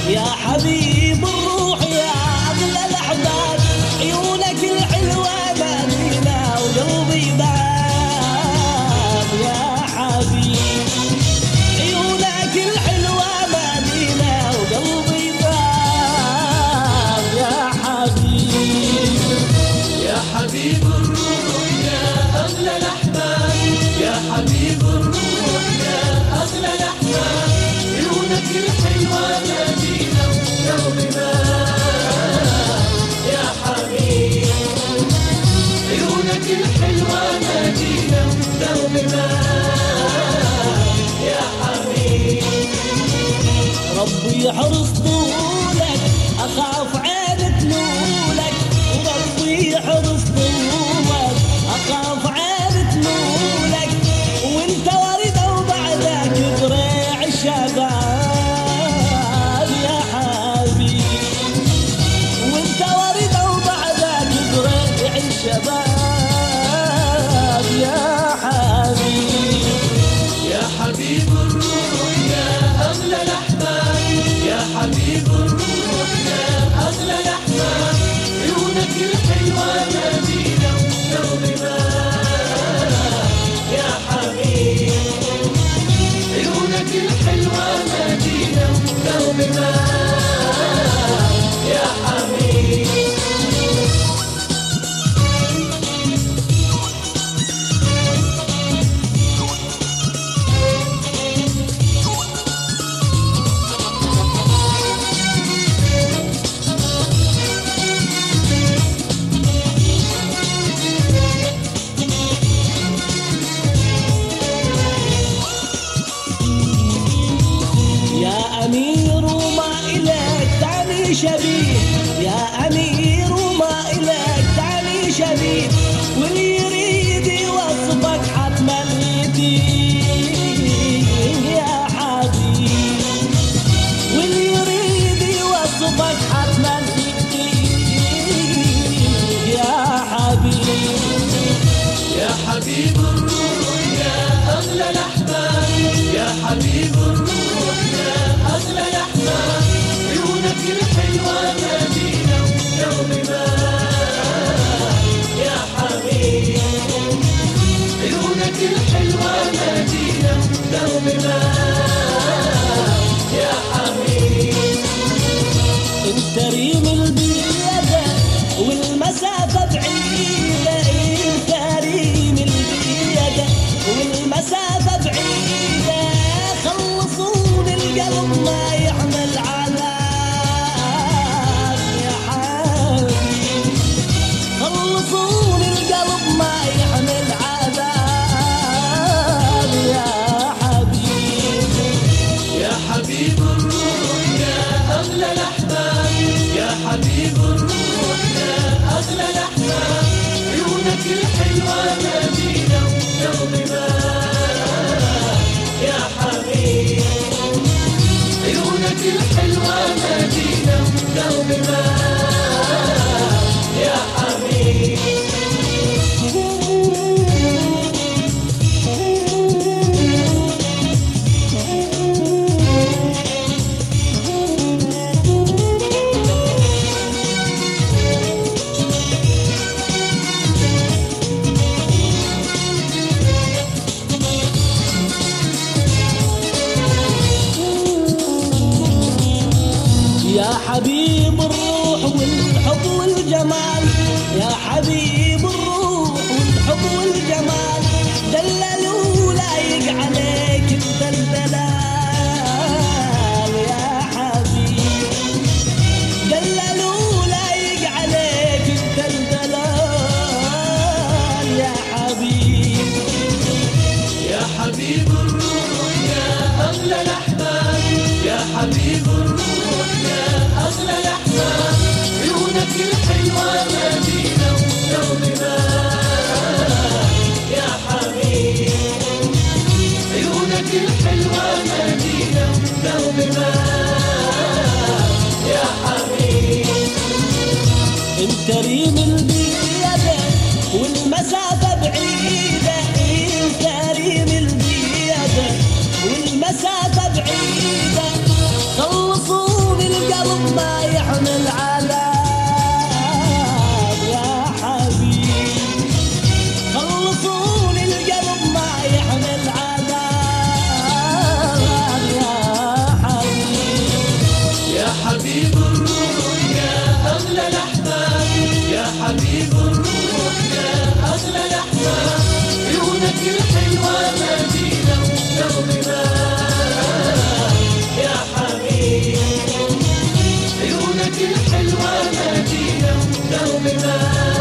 يا حبيب الروح يا أغلى الأحباب عيونك الحلوة مدينة وقلبي باب يا حبيب عيونك الحلوة مدينة وقلبي باب يا حبيب يا حبيب الروح يا أغلى الأحباب يا حبيب الروح يا أغلى الأحباب عيونك الحلوة مدينة وقلبي باب يا حبيب عيونك الحلوة مدينة وقلبي باب يا حبيب ربي يحرص طولك اخاف عين تنولك وربي يحرص طولك اخاف عين تنولك وانت ورده وبعدك بريع الشباب يا حبيبي وانت ورده وبعدك بريع الشباب يا حبيبي يا حبيب الروح يا أغلى الأحباب يا حبيب الروح يا أغلى الأحباب عيونك الحلوة مدينة وقلبي باب يا حبيب عيونك الحلوة مدينة وقلبي باب يا حبيب يا أمير وما إليك تعني شبيه يا أمير وما إليك تعني شبيه واللي يريد يوصفك حتما يديه يا حبيب واللي يريد يوصفك حتما يديه يا حبيب يا حبيب الروح يا أغلى الأحباب يا حبيب الروح يا أغلى الأحباب عيونك الحلوة مدينة وقلبي باب يا حبيب عيونك الحلوة مدينة وقلبي باب يا حبيب انت ريم البيدة والمسافة بعيدة انت ريم البيدة والمسافة بعيدة خلصون القلب ما يحمل عذاب يا حبيبي خلصون القلب ما يحمل عذاب يا حبيبي يا حبيب الروح يا أغلى الأحباب يا حبيب الروح يا أغلى الأحباب عيونك الحلوة مدينة وقلبي باب يا حبيب عيونك الحلوة مدينة وقلبي باب يا حبيب يا حبيب الروح والحب والجمال يا حبيب الروح والحب والجمال دللوا لايق عليك انت الدلال يا حبيب دللوا لايق عليك انت الدلال يا حبيب يا حبيب الروح يا أغلى الأحباب يا حبيب الروح يا أغلى الأحباب عيونك الحلوة مدينة وقلبي باب يا حبيب عيونك الحلوة مدينة وقلبي باب يا حبيب انت ريم البيدة والمسافة بعيدة انت ريم البيدة والمسافة بعيدة خلصوني يحمل عذاب يا حبيب خلصوني القلب ما يحمل عذاب يا حبيب يا حبيب الروح يا أغلى الأحباب يا حبيب الروح يا أغلى الأحباب عيونك الحلوة مدينة ودوما يا حبيب عيونك الحلوة مدينة ودوما